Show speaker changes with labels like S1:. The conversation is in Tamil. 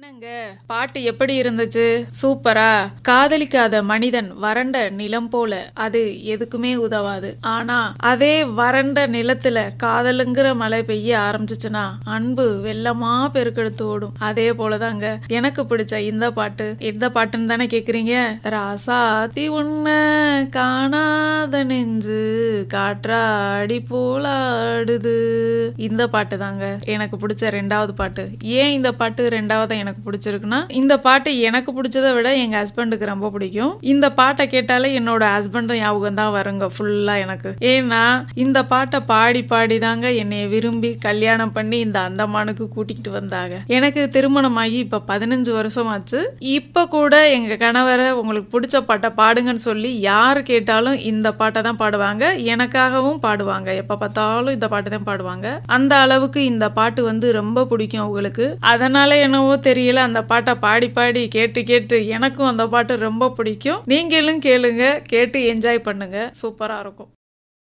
S1: என்னங்க பாட்டு எப்படி இருந்துச்சு சூப்பரா காதலிக்காத மனிதன் வறண்ட நிலம் போல அது எதுக்குமே உதவாது ஆனா அதே வறண்ட நிலத்துல காதலுங்கிற மழை பெய்ய ஆரம்பிச்சுச்சுன்னா அன்பு வெள்ளமா பெருக்கெடுத்து ஓடும் அதே போலதாங்க எனக்கு பிடிச்ச இந்த பாட்டு எந்த பாட்டுன்னு தானே கேக்குறீங்க ராசாத்தி உன்ன காணாத நெஞ்சு காற்றாடி போலாடுது இந்த பாட்டு தாங்க எனக்கு பிடிச்ச ரெண்டாவது பாட்டு ஏன் இந்த பாட்டு ரெண்டாவது எனக்கு பிடிச்சிருக்குன்னா இந்த பாட்டு எனக்கு பிடிச்சதை விட எங்க ஹஸ்பண்டுக்கு ரொம்ப பிடிக்கும் இந்த பாட்டை கேட்டாலே என்னோட ஹஸ்பண்டும் ஞாபகம் தான் வருங்க ஃபுல்லா எனக்கு ஏன்னா இந்த பாட்டை பாடி பாடி தாங்க என்னைய விரும்பி கல்யாணம் பண்ணி இந்த அந்தமானுக்கு கூட்டிகிட்டு வந்தாங்க எனக்கு திருமணமாகி இப்ப பதினஞ்சு வருஷம் ஆச்சு இப்ப கூட எங்க கணவரை உங்களுக்கு பிடிச்ச பாட்டை பாடுங்கன்னு சொல்லி யார் கேட்டாலும் இந்த பாட்டை தான் பாடுவாங்க எனக்காகவும் பாடுவாங்க எப்ப பார்த்தாலும் இந்த பாட்டு தான் பாடுவாங்க அந்த அளவுக்கு இந்த பாட்டு வந்து ரொம்ப பிடிக்கும் அவங்களுக்கு அதனால என்னவோ தெரியல அந்த பாட்டை பாடி பாடி கேட்டு கேட்டு எனக்கும் அந்த பாட்டு ரொம்ப பிடிக்கும் நீங்களும் கேளுங்க கேட்டு என்ஜாய் பண்ணுங்க சூப்பரா இருக்கும்